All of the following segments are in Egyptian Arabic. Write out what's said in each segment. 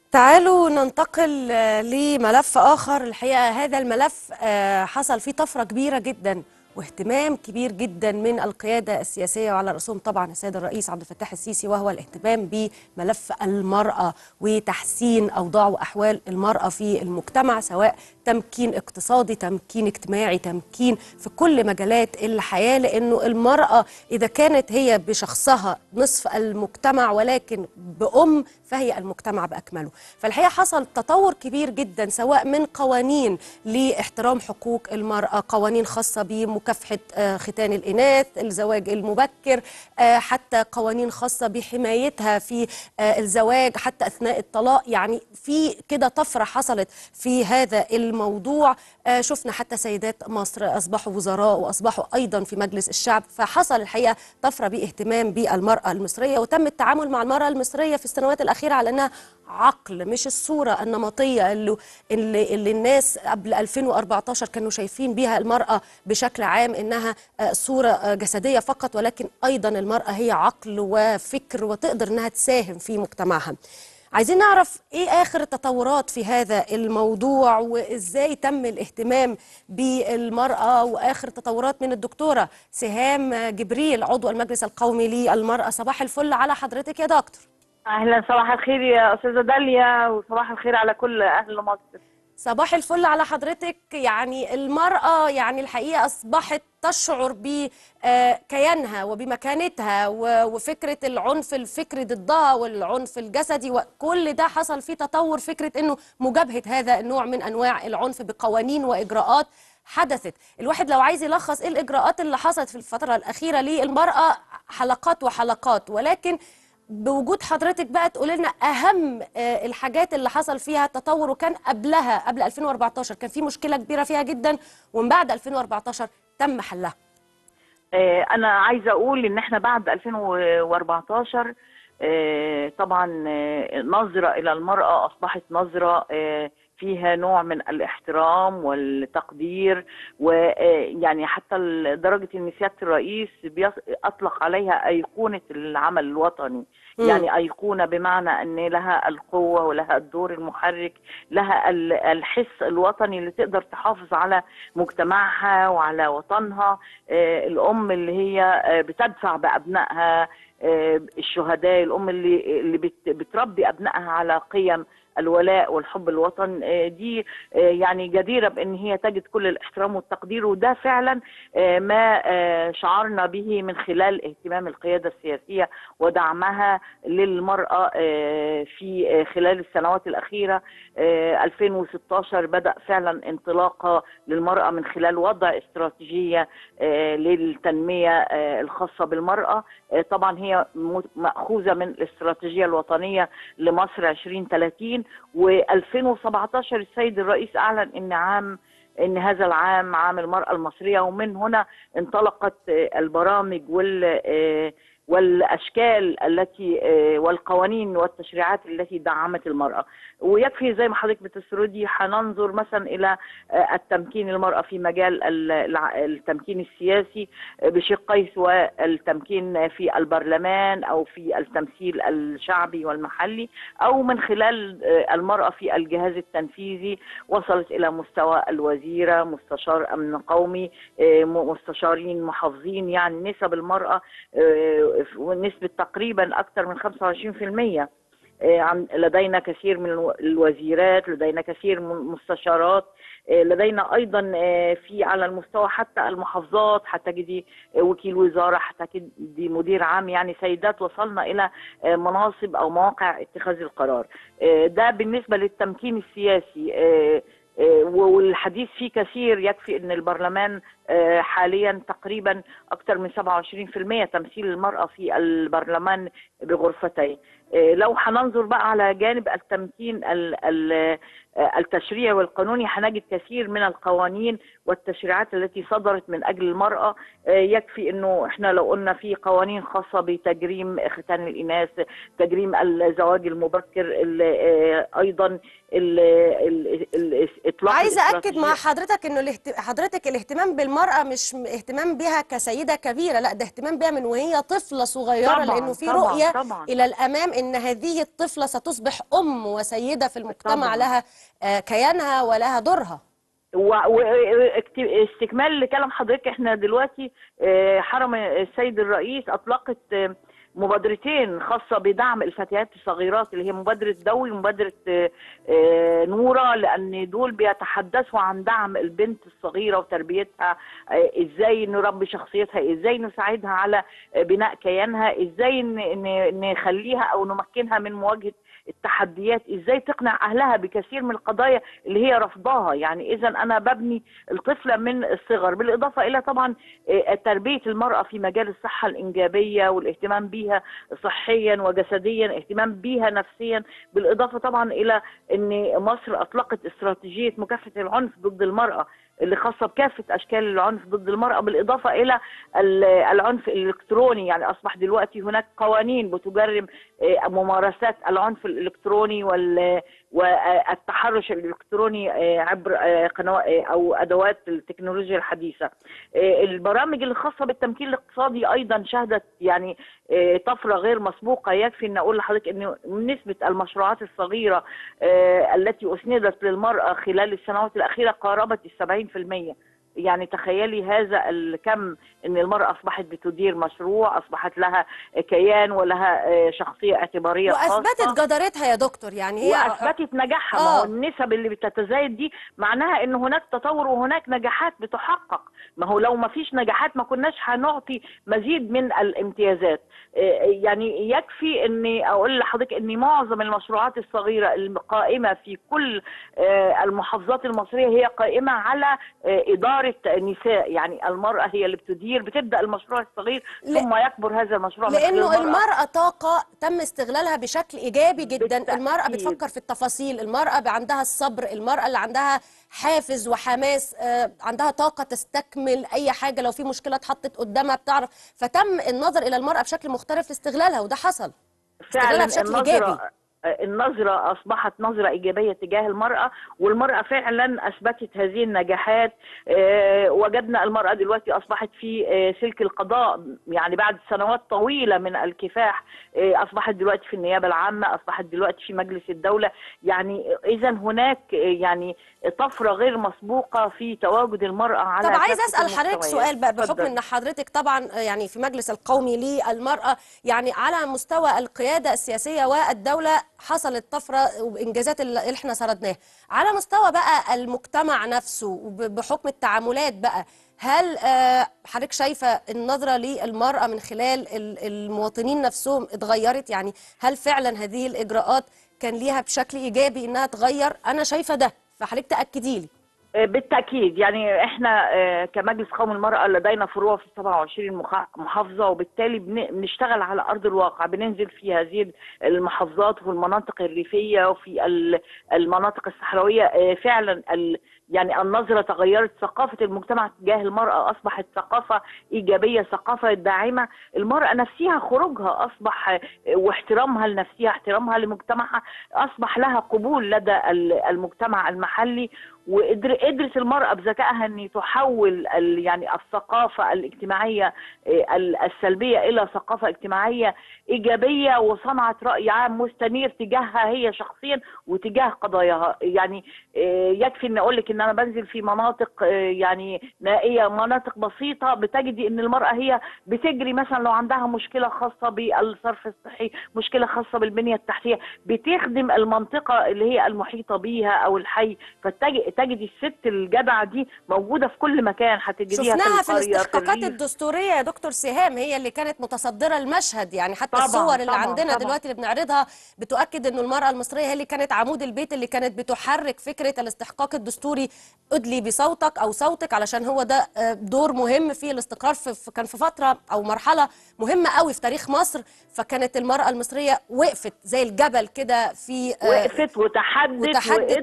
تعالوا ننتقل آه، لملف آخر الحقيقة هذا الملف آه، حصل فيه طفرة كبيرة جدا واهتمام كبير جدا من القيادة السياسية وعلى رأسهم طبعا السيد الرئيس عبد الفتاح السيسي وهو الاهتمام بملف المرأة وتحسين أوضاع وأحوال المرأة في المجتمع سواء تمكين اقتصادي تمكين اجتماعي تمكين في كل مجالات الحياة لأنه المرأة إذا كانت هي بشخصها نصف المجتمع ولكن بأم فهي المجتمع بأكمله فالحقيقة حصل تطور كبير جدا سواء من قوانين لاحترام حقوق المرأة قوانين خاصة بمكافحة آه، ختان الإناث الزواج المبكر آه، حتى قوانين خاصة بحمايتها في آه، الزواج حتى أثناء الطلاق يعني في كده طفرة حصلت في هذا الموضوع آه، شفنا حتى سيدات مصر أصبحوا وزراء وأصبحوا أيضا في مجلس الشعب فحصل الحقيقة طفرة باهتمام بالمرأة المصرية وتم التعامل مع المرأة المصرية في السنوات الأخيرة على أنها عقل مش الصورة النمطية اللي, اللي, اللي الناس قبل 2014 كانوا شايفين بيها المرأة بشكل عام إنها آه، صورة آه، جسدية فقط ولكن أيضا المرأة هي عقل وفكر وتقدر إنها تساهم في مجتمعها عايزين نعرف ايه اخر التطورات في هذا الموضوع وازاي تم الاهتمام بالمرأة واخر تطورات من الدكتورة سهام جبريل عضو المجلس القومي للمرأة صباح الفل على حضرتك يا دكتور اهلا صباح الخير يا استاذه داليا وصباح الخير على كل اهل مصر صباح الفل على حضرتك يعني المرأة يعني الحقيقة أصبحت تشعر بكيانها وبمكانتها و- وفكرة العنف الفكري ضدها والعنف الجسدي وكل ده حصل فيه تطور فكرة أنه مجابهة هذا النوع من أنواع العنف بقوانين وإجراءات حدثت الواحد لو عايز يلخص ايه الاجراءات اللي حصلت في الفتره الاخيره للمراه حلقات وحلقات ولكن بوجود حضرتك بقى تقول لنا اهم آه، الحاجات اللي حصل فيها تطور وكان قبلها قبل 2014 كان في مشكله كبيره فيها جدا ومن بعد 2014 تم حلها آه، انا عايزه اقول ان احنا بعد 2014 آه، طبعا آه، نظره الى المراه اصبحت نظره آه، فيها نوع من الاحترام والتقدير ويعني حتى لدرجه ان سياده الرئيس بيص- اطلق عليها ايقونه العمل الوطني مم. يعني ايقونه بمعنى ان لها القوه ولها الدور المحرك لها ال- الحس الوطني اللي تقدر تحافظ على مجتمعها وعلى وطنها آه، الام اللي هي آه، بتدفع بابنائها آه، الشهداء الام اللي اللي بت- بتربي ابنائها على قيم الولاء والحب الوطن آه، دي آه، يعني جديره بان هي تجد كل الاحترام والتقدير وده فعلا آه، ما آه، شعرنا به من خلال اهتمام القياده السياسيه ودعمها للمراه آه، في آه، خلال السنوات الاخيره آه، 2016 بدا فعلا انطلاقه للمراه من خلال وضع استراتيجيه آه، للتنميه آه، الخاصه بالمراه آه، طبعا هي م- ماخوذه من الاستراتيجيه الوطنيه لمصر 2030 و2017 السيد الرئيس اعلن ان عام ان هذا العام عام المراه المصريه ومن هنا انطلقت آه، البرامج وال آه، والاشكال التي آه، والقوانين والتشريعات التي دعمت المراه ويكفي زي ما حضرتك بتسردي هننظر مثلا الى آه، التمكين المراه في مجال ال- الع- التمكين السياسي آه، بشقيه سواء التمكين في البرلمان او في التمثيل الشعبي والمحلي او من خلال آه، المراه في الجهاز التنفيذي وصلت الى مستوى الوزيره مستشار امن قومي آه، م- مستشارين محافظين يعني نسب المراه آه، ونسبه تقريبا اكثر من 25% آه، عن- لدينا كثير من الو- الوزيرات لدينا كثير من المستشارات آه، لدينا ايضا آه، في على المستوى حتى المحافظات هتجدي آه، وكيل وزاره هتجدي مدير عام يعني سيدات وصلنا الى آه، مناصب او مواقع اتخاذ القرار آه، ده بالنسبه للتمكين السياسي آه، آه، والحديث فيه كثير يكفي ان البرلمان آه، حاليا تقريبا اكثر من 27% تمثيل المراه في البرلمان بغرفتين آه، لو هننظر بقى على جانب التمكين ال- ال- آه، التشريعي والقانوني هنجد كثير من القوانين والتشريعات التي صدرت من اجل المراه آه، يكفي انه احنا لو قلنا في قوانين خاصه بتجريم ختان الاناث تجريم الزواج المبكر ال- آه، ايضا ال- ال- ال- اطلاق عايزه اكد الاستراتيجية. مع حضرتك انه الاهت... حضرتك الاهتمام بالمراه مش م- اهتمام بها كسيده كبيره لا ده اهتمام بها من وهي طفله صغيره طبعاً، لانه في طبعاً، رؤيه طبعاً. الى الامام ان هذه الطفله ستصبح ام وسيده في المجتمع طبعاً. لها آه، كيانها ولها دورها واستكمال لكلام حضرتك احنا دلوقتي آه، حرم السيد الرئيس اطلقت آه، مبادرتين خاصة بدعم الفتيات الصغيرات اللي هي مبادرة دوي ومبادرة آه، آه، نورة لأن دول بيتحدثوا عن دعم البنت الصغيرة وتربيتها آه، ازاي نربي شخصيتها ازاي نساعدها على آه، بناء كيانها ازاي ن- ن- نخليها او نمكنها من مواجهة التحديات ازاي تقنع اهلها بكثير من القضايا اللي هي رفضاها يعني اذا انا ببني الطفله من الصغر بالاضافه الى طبعا آه، تربيه المراه في مجال الصحه الانجابيه والاهتمام بيها صحيا وجسديا اهتمام بيها نفسيا بالاضافه طبعا الى ان مصر اطلقت استراتيجيه مكافحه العنف ضد المراه اللي خاصه بكافه اشكال العنف ضد المراه بالاضافه الى ال- العنف الالكتروني يعني اصبح دلوقتي هناك قوانين بتجرم آه، ممارسات العنف الالكتروني وال والتحرش الالكتروني آه، عبر قنوات او ادوات التكنولوجيا الحديثه. آه، البرامج الخاصه بالتمكين الاقتصادي ايضا شهدت يعني آه، طفره غير مسبوقه يكفي ان اقول لحضرتك ان نسبه المشروعات الصغيره آه، التي اسندت للمراه خلال السنوات الاخيره قاربت ال 70%. يعني تخيلي هذا الكم ان المراه اصبحت بتدير مشروع اصبحت لها كيان ولها آه، شخصيه اعتباريه خاصه واثبتت جدارتها يا دكتور يعني هي واثبتت نجاحها ما آه. هو النسب اللي بتتزايد دي معناها ان هناك تطور وهناك نجاحات بتحقق ما هو لو ما فيش نجاحات ما كناش هنعطي مزيد من الامتيازات آه، يعني يكفي اني اقول لحضرتك ان معظم المشروعات الصغيره القائمه في كل آه، المحافظات المصريه هي قائمه على آه، اداره نساء يعني المراه هي اللي بتدير بتبدا المشروع الصغير ل- ثم يكبر هذا المشروع من خلال لانه المرأة. المراه طاقه تم استغلالها بشكل ايجابي جدا بالتأكيد. المراه بتفكر في التفاصيل المراه ب- عندها الصبر المراه اللي عندها حافز وحماس آه، عندها طاقه تستكمل اي حاجه لو في مشكله اتحطت قدامها بتعرف فتم النظر الى المراه بشكل مختلف لاستغلالها وده حصل استغلالها بشكل إيجابي. النظرة النظرة أصبحت نظرة إيجابية تجاه المرأة والمرأة فعلا أثبتت هذه النجاحات آه، وجدنا المرأة دلوقتي أصبحت في آه، سلك القضاء يعني بعد سنوات طويلة من الكفاح آه، أصبحت دلوقتي في النيابة العامة أصبحت دلوقتي في مجلس الدولة يعني إذا هناك آه، يعني طفرة غير مسبوقة في تواجد المرأة على طب عايز كافة اسال حضرتك المستويات. سؤال بقى بحكم اتفضل. ان حضرتك طبعا يعني في مجلس القومي للمراه يعني على مستوى القياده السياسيه والدوله حصلت طفره وانجازات اللي احنا سردناها على مستوى بقى المجتمع نفسه وب- بحكم التعاملات بقى هل آه، حضرتك شايفه النظره للمراه من خلال ال- المواطنين نفسهم اتغيرت يعني هل فعلا هذه الاجراءات كان ليها بشكل ايجابي انها تغير انا شايفه ده فحضرتك تاكدي لي بالتأكيد يعني احنا آه، كمجلس قومي المرأة لدينا فروع في 27 مخ- محافظة وبالتالي بن- بنشتغل على أرض الواقع بننزل في هذه المحافظات وفي المناطق الريفية وفي ال- المناطق الصحراوية آه، فعلا ال- يعني النظرة تغيرت ثقافة المجتمع تجاه المرأة أصبحت ثقافة إيجابية ثقافة داعمة المرأة نفسها خروجها أصبح آه، واحترامها لنفسها احترامها لمجتمعها أصبح لها قبول لدى ال- المجتمع المحلي وقدرت المرأة بذكائها أن تحول ال- يعني الثقافة الاجتماعية آه، ال- السلبية إلى ثقافة اجتماعية إيجابية وصنعت رأي عام مستنير تجاهها هي شخصيا وتجاه قضاياها يعني آه، يكفي أن أقول لك أن أنا بنزل في مناطق آه، يعني نائية مناطق بسيطة بتجدي أن المرأة هي بتجري مثلا لو عندها مشكلة خاصة بالصرف الصحي مشكلة خاصة بالبنية التحتية بتخدم المنطقة اللي هي المحيطة بيها أو الحي فتجد الست الجدعة دي موجودة في كل مكان هتجديها شفناها في القرية الاستحقاقات الريف. الدستورية يا دكتور سهام هي اللي كانت متصدرة المشهد يعني حتى طبعاً، الصور اللي طبعاً، عندنا طبعاً. دلوقتي اللي بنعرضها بتؤكد انه المرأة المصرية هي اللي كانت عمود البيت اللي كانت بتحرك فكرة الاستحقاق الدستوري ادلي بصوتك او صوتك علشان هو ده آه، دور مهم في الاستقرار في في- كان في فترة او مرحلة مهمة قوي في تاريخ مصر فكانت المرأة المصرية وقفت زي الجبل كده في آه، وقفت وتحدت, وتحدت. وقدرت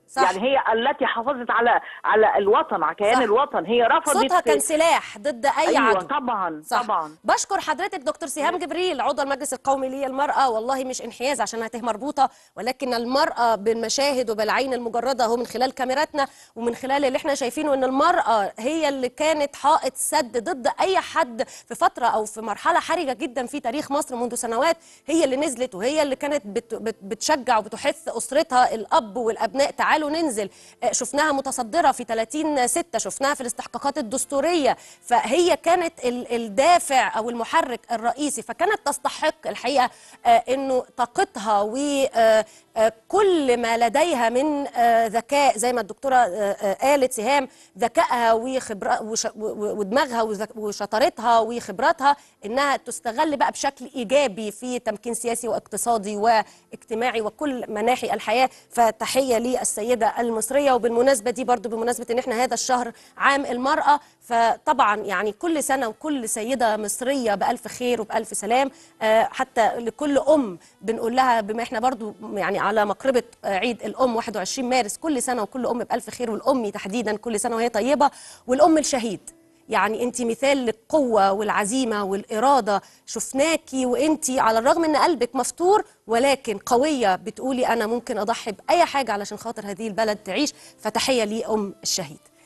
صح. يعني هي التي حافظت على على الوطن على كيان صح. الوطن هي رفضت صوتها كان سلاح ضد اي ايوه عدو طبعا صح. طبعا بشكر حضرتك دكتور سهام جبريل عضو المجلس القومي للمرأة والله مش انحياز عشان هته مربوطة ولكن المرأة بالمشاهد وبالعين المجردة هو من خلال كاميراتنا ومن خلال اللي احنا شايفينه ان المرأة هي اللي كانت حائط سد ضد اي حد في فترة او في مرحلة حرجة جدا في تاريخ مصر منذ سنوات هي اللي نزلت وهي اللي كانت بت بت بتشجع وبتحث اسرتها الاب والابناء تعالوا ننزل آه، شفناها متصدرة في 30 6 شفناها في الاستحقاقات الدستورية فهي كانت ال- الدافع او المحرك الرئيسي فكانت تستحق الحقيقة آه، انه طاقتها وكل ما لديها من آه، ذكاء زي ما الدكتورة آه، آه، قالت سهام ذكائها وخبرة وش- و- و- ودماغها وذك- وشطارتها وخبراتها انها تستغل بقى بشكل ايجابي في تمكين سياسي واقتصادي واجتماعي وكل مناحي الحياه فتحيه للسيده المصريه وبالمناسبه دي برضو بمناسبه ان احنا هذا الشهر عام المراه فطبعا يعني كل سنه وكل سيده مصريه بالف خير وبالف سلام آه، حتى لكل ام بنقول لها بما احنا برضو يعني على مقربه آه، عيد الام 21 مارس كل سنه وكل ام بالف خير والامي تحديدا كل سنه وهي طيبه والام الشهيد يعني انت مثال للقوة والعزيمة والإرادة شفناكي وانت على الرغم ان قلبك مفتور ولكن قوية بتقولي انا ممكن اضحي بأي حاجة علشان خاطر هذه البلد تعيش فتحية لي ام الشهيد